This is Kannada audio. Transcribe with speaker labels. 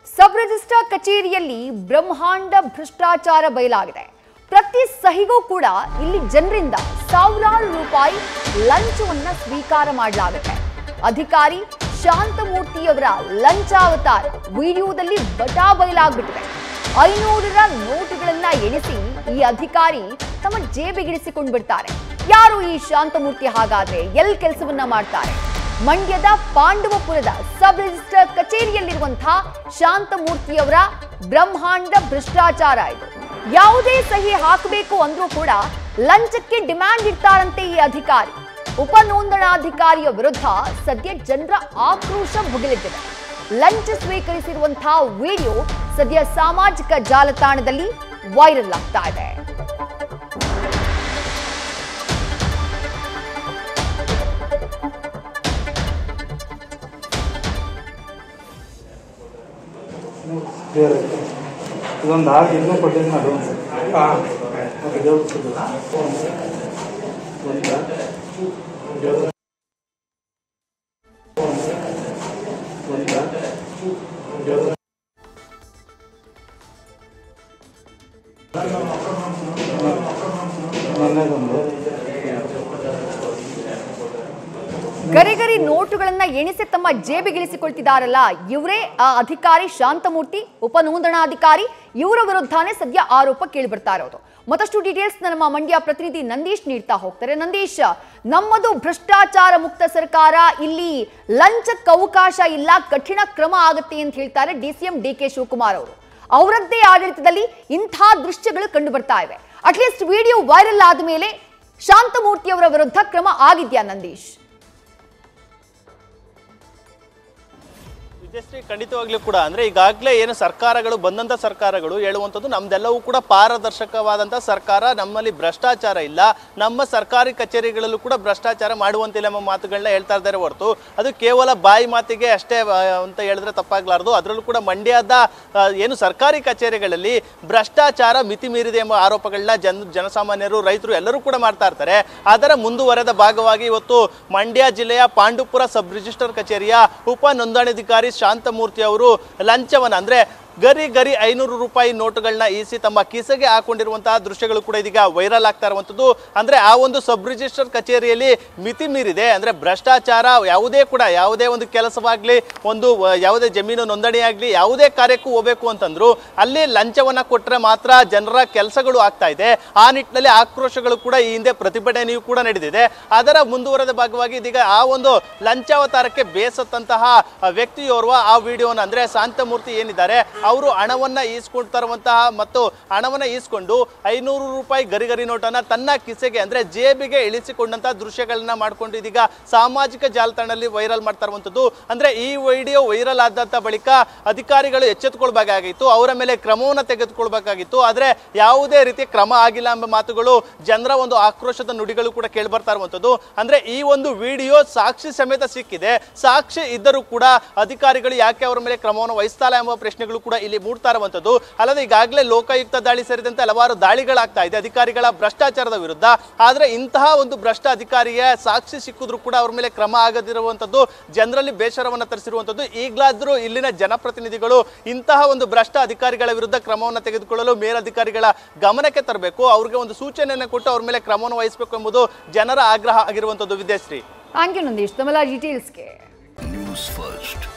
Speaker 1: ಸಬ್ ರಿಜಿಸ್ಟ್ರಾರ್ ಕಚೇರಿಯಲ್ಲಿ ಬ್ರಹ್ಮಾಂಡ ಭ್ರಷ್ಟಾಚಾರ ಬಯಲಾಗಿದೆ ಪ್ರತಿ ಸಹಿಗೂ ಕೂಡ ಇಲ್ಲಿ ಜನರಿಂದ ಸಾವಿರಾರು ರೂಪಾಯಿ ಲಂಚವನ್ನ ಸ್ವೀಕಾರ ಮಾಡಲಾಗುತ್ತೆ ಅಧಿಕಾರಿ ಶಾಂತಮೂರ್ತಿಯವರ ಲಂಚಾವತಾರ ವಿಡಿಯೋದಲ್ಲಿ ಬಟಾ ಬಯಲಾಗ್ಬಿಟ್ಟಿದೆ ಐನೂರರ ನೋಟುಗಳನ್ನ ಎಣಿಸಿ ಈ ಅಧಿಕಾರಿ ತಮ್ಮ ಜೇಬಿಗಿಡಿಸಿಕೊಂಡು ಬಿಡ್ತಾರೆ ಯಾರು ಈ ಶಾಂತಮೂರ್ತಿ ಹಾಗಾದ್ರೆ ಎಲ್ ಕೆಲಸವನ್ನ ಮಾಡ್ತಾರೆ ಮಂಡ್ಯದ ಪಾಂಡವಪುರದ ಸಬ್ ರಿಜಿಸ್ಟರ್ ಕಚೇರಿಯಲ್ಲಿರುವಂತಹ ಶಾಂತಮೂರ್ತಿಯವರ ಬ್ರಹ್ಮಾಂಡ ಭ್ರಷ್ಟಾಚಾರ ಇದು ಯಾವುದೇ ಸಹಿ ಹಾಕಬೇಕು ಅಂದ್ರೂ ಕೂಡ ಲಂಚಕ್ಕೆ ಡಿಮ್ಯಾಂಡ್ ಇಡ್ತಾರಂತೆ ಈ ಅಧಿಕಾರಿ ಉಪ ನೋಂದಣಾಧಿಕಾರಿಯ ವಿರುದ್ಧ ಸದ್ಯ ಜನರ ಆಕ್ರೋಶ ಭುಗಿಲೆದ್ದಿದೆ ಲಂಚ ಸ್ವೀಕರಿಸಿರುವಂತಹ ವಿಡಿಯೋ ಸದ್ಯ ಸಾಮಾಜಿಕ ಜಾಲತಾಣದಲ್ಲಿ ವೈರಲ್ ಆಗ್ತಾ ಇದೆ
Speaker 2: ಕ್ಲಿಯರ್ ಆಯ್ತು ಇದೊಂದು ಆರು ಇನ್ನೂ ಕೊಟ್ಟಿದ್ದೀನಿ ಅದು ಹಾಂ ಓಕೆ ದೇವ್ರು ಮೊನ್ನೆದೊಂದು
Speaker 1: ಗರಿಗರಿ ನೋಟುಗಳನ್ನ ಎಣಿಸಿ ತಮ್ಮ ಜೇಬಿಗಿಳಿಸಿಕೊಳ್ತಿದ್ದಾರಲ್ಲ ಇವರೇ ಆ ಅಧಿಕಾರಿ ಶಾಂತಮೂರ್ತಿ ಉಪ ನೋಂದಣಾಧಿಕಾರಿ ಇವರ ವಿರುದ್ಧನೇ ಸದ್ಯ ಆರೋಪ ಕೇಳಿಬರ್ತಾ ಇರೋದು ಮತ್ತಷ್ಟು ಡೀಟೇಲ್ಸ್ ನಮ್ಮ ಮಂಡ್ಯ ಪ್ರತಿನಿಧಿ ನಂದೀಶ್ ನೀಡ್ತಾ ಹೋಗ್ತಾರೆ ನಂದೀಶ್ ನಮ್ಮದು ಭ್ರಷ್ಟಾಚಾರ ಮುಕ್ತ ಸರ್ಕಾರ ಇಲ್ಲಿ ಲಂಚಕ್ಕೆ ಅವಕಾಶ ಇಲ್ಲ ಕಠಿಣ ಕ್ರಮ ಆಗುತ್ತೆ ಅಂತ ಹೇಳ್ತಾರೆ D C M D K Shivakumar ಅವರು ಅವರದ್ದೇ ಆಡಳಿತದಲ್ಲಿ ಇಂಥ ದೃಶ್ಯಗಳು ಕಂಡು ಬರ್ತಾ ಇವೆ ಅಟ್ಲೀಸ್ಟ್ ವಿಡಿಯೋ ವೈರಲ್ ಆದ ಮೇಲೆ ಶಾಂತಮೂರ್ತಿಯವರ ವಿರುದ್ಧ ಕ್ರಮ ಆಗಿದ್ಯಾ ನಂದೀಶ್
Speaker 3: ವಿಜಯಶ್ರೀ ಖಂಡಿತವಾಗ್ಲೂ ಕೂಡ ಅಂದ್ರೆ ಈಗಾಗಲೇ ಏನು ಸರ್ಕಾರಗಳು ಬಂದಂತ ಸರ್ಕಾರಗಳು ಹೇಳುವಂಥದ್ದು ನಮ್ದೆಲ್ಲವೂ ಕೂಡ ಪಾರದರ್ಶಕವಾದಂತ ಸರ್ಕಾರ ನಮ್ಮಲ್ಲಿ ಭ್ರಷ್ಟಾಚಾರ ಇಲ್ಲ ನಮ್ಮ ಸರ್ಕಾರಿ ಕಚೇರಿಗಳಲ್ಲೂ ಕೂಡ ಭ್ರಷ್ಟಾಚಾರ ಮಾಡುವಂತಿಲ್ಲ ಎಂಬ ಮಾತುಗಳನ್ನ ಹೇಳ್ತಾ ಇದ್ದಾರೆ ಹೊರತು ಅದು ಕೇವಲ ಬಾಯಿ ಮಾತಿಗೆ ಅಷ್ಟೇ ಆ, ಅಂತ ಹೇಳಿದ್ರೆ ತಪ್ಪಾಗ್ಲಾರ್ದು ಅದರಲ್ಲೂ ಕೂಡ ಮಂಡ್ಯದ ಆ, ಏನು ಸರ್ಕಾರಿ ಕಚೇರಿಗಳಲ್ಲಿ ಭ್ರಷ್ಟಾಚಾರ ಮಿತಿ ಮೀರಿದೆ ಎಂಬ ಆರೋಪಗಳನ್ನ ಜನ ಜನಸಾಮಾನ್ಯರು ರೈತರು ಎಲ್ಲರೂ ಕೂಡ ಮಾಡ್ತಾ ಇರ್ತಾರೆ ಅದರ ಮುಂದುವರೆದ ಭಾಗವಾಗಿ ಇವತ್ತು ಮಂಡ್ಯ ಜಿಲ್ಲೆಯ ಪಾಂಡುಪುರ ಸಬ್ ರಿಜಿಸ್ಟರ್ ಕಚೇರಿಯ ಉಪ ನೋಂದಣಾಧಿಕಾರಿ ಶಾಂತಮೂರ್ತಿ ಅವರು ಲಂಚವನ್ನ ಅಂದ್ರೆ ಗರಿ ಗರಿ ಐನೂರು ರೂಪಾಯಿ ನೋಟುಗಳನ್ನ ಈಸಿ ತಮ್ಮ ಕಿಸೆಗೆ ಹಾಕೊಂಡಿರುವಂತಹ ದೃಶ್ಯಗಳು ಕೂಡ ಇದೀಗ ವೈರಲ್ ಆಗ್ತಾ ಇರುವಂಥದ್ದು ಅಂದ್ರೆ ಆ ಒಂದು ಸಬ್ ರಿಜಿಸ್ಟರ್ ಕಚೇರಿಯಲ್ಲಿ ಮಿತಿ ಮೀರಿದೆ ಅಂದ್ರೆ ಭ್ರಷ್ಟಾಚಾರ ಯಾವುದೇ ಕೂಡ ಯಾವುದೇ ಒಂದು ಕೆಲಸವಾಗ್ಲಿ ಒಂದು ವ- ಯಾವುದೇ ಜಮೀನು ನೋಂದಣಿ ಆಗ್ಲಿ ಯಾವುದೇ ಕಾರ್ಯಕ್ಕೂ ಹೋಗ್ಬೇಕು ಅಂತಂದ್ರು ಅಲ್ಲಿ ಲಂಚವನ್ನ ಕೊಟ್ರೆ ಮಾತ್ರ ಜನರ ಕೆಲಸಗಳು ಆಗ್ತಾ ಇದೆ ಆ ನಿಟ್ಟಿನಲ್ಲಿ ಆಕ್ರೋಶಗಳು ಕೂಡ ಈ ಹಿಂದೆ ಪ್ರತಿಭಟನೆಯೂ ಕೂಡ ನಡೆದಿದೆ ಅದರ ಮುಂದುವರೆದ ಭಾಗವಾಗಿ ಇದೀಗ ಆ ಒಂದು ಲಂಚಾವತಾರಕ್ಕೆ ಬೇಸತ್ತಂತಹ ಆ ವ್ಯಕ್ತಿಯೋರ್ವ ಆ ವಿಡಿಯೋನ ಅಂದ್ರೆ ಶಾಂತಮೂರ್ತಿ ಏನಿದ್ದಾರೆ ಅವರು ಹಣವನ್ನ ಈಸ್ಕೊಳ್ತಾ ಇರುವಂತಹ ಮತ್ತು ಹಣವನ್ನ ಈಸ್ಕೊಂಡು ಐನೂರು ರೂಪಾಯಿ ಗರಿಗರಿ ನೋಟನ್ನ ತನ್ನ ಕಿಸೆಗೆ ಅಂದ್ರೆ ಜೇಬಿಗೆ ಇಳಿಸಿಕೊಂಡಂತಹ ದೃಶ್ಯಗಳನ್ನ ಮಾಡ್ಕೊಂಡು ಇದೀಗ ಸಾಮಾಜಿಕ ಜಾಲತಾಣದಲ್ಲಿ ವೈರಲ್ ಮಾಡ್ತಾ ಇರುವಂತದ್ದು ಅಂದ್ರೆ ಈ ವಿಡಿಯೋ ವೈರಲ್ ಆದಂತ ಬಳಿಕ ಅಧಿಕಾರಿಗಳು ಎಚ್ಚೆತ್ತುಕೊಳ್ಬೇಕಾಗಿತ್ತು ಅವರ ಮೇಲೆ ಕ್ರಮವನ್ನು ತೆಗೆದುಕೊಳ್ಬೇಕಾಗಿತ್ತು ಆದ್ರೆ ಯಾವುದೇ ರೀತಿ ಕ್ರಮ ಆಗಿಲ್ಲ ಎಂಬ ಮಾತುಗಳು ಜನರ ಒಂದು ಆಕ್ರೋಶದ ನುಡಿಗಳು ಕೂಡ ಕೇಳಿ ಬರ್ತಾ ಇರುವಂತದ್ದು ಅಂದ್ರೆ ಈ ಒಂದು ವಿಡಿಯೋ ಸಾಕ್ಷಿ ಸಮೇತ ಸಿಕ್ಕಿದೆ ಸಾಕ್ಷಿ ಇದ್ದರೂ ಕೂಡ ಅಧಿಕಾರಿಗಳು ಯಾಕೆ ಅವರ ಮೇಲೆ ಕ್ರಮವನ್ನು ವಹಿಸ್ತಾಲ್ಲ ಎಂಬ ಪ್ರಶ್ನೆಗಳು ಕೂಡ ಇಲ್ಲಿ ಮೂಡ್ತಾ ಇರುವಂತದ್ದು ಅಲ್ಲದೆ ಈಗಾಗಲೇ ಲೋಕಾಯುಕ್ತ ದಾಳಿ ಸೇರಿದಂತೆ ಹಲವಾರು ದಾಳಿಗಳಾಗ್ತಾ ಇದೆ ಅಧಿಕಾರಿಗಳ ಭ್ರಷ್ಟಾಚಾರದ ವಿರುದ್ಧ ಆದ್ರೆ ಇಂತಹ ಒಂದು ಭ್ರಷ್ಟ ಅಧಿಕಾರಿಯ ಸಾಕ್ಷಿ ಸಿಕ್ಕಿದ್ರು ಕೂಡ ಅವ್ರ ಮೇಲೆ ಕ್ರಮ ಆಗದಿರುವಂತದ್ದು ಜನರಲ್ಲಿ ಬೇಸರವನ್ನ ತರಿಸಿರುವಂತದ್ದು ಈಗಲಾದ್ರೂ ಇಲ್ಲಿನ ಜನಪ್ರತಿನಿಧಿಗಳು ಇಂತಹ ಒಂದು ಭ್ರಷ್ಟ ಅಧಿಕಾರಿಗಳ ವಿರುದ್ಧ ಕ್ರಮವನ್ನು ತೆಗೆದುಕೊಳ್ಳಲು ಮೇಲಧಿಕಾರಿಗಳ ಗಮನಕ್ಕೆ ತರಬೇಕು ಅವ್ರಿಗೆ ಒಂದು ಸೂಚನೆಯನ್ನು ಕೊಟ್ಟು ಅವ್ರ ಮೇಲೆ ಕ್ರಮವನ್ನು ವಹಿಸಬೇಕು ಎಂಬುದು ಜನರ ಆಗ್ರಹ ಆಗಿರುವಂತದ್ದು ವಿದ್ಯಾಶ್ರೀ
Speaker 1: ಥ್ಯಾಂಕ್ ಯು ನಂದೀಶ್ ತಮ್ಮೆಲ್ಲ ಡೀಟೇಲ್ಸ್ಗೆ
Speaker 4: ನ್ಯೂಸ್ ಫಸ್ಟ್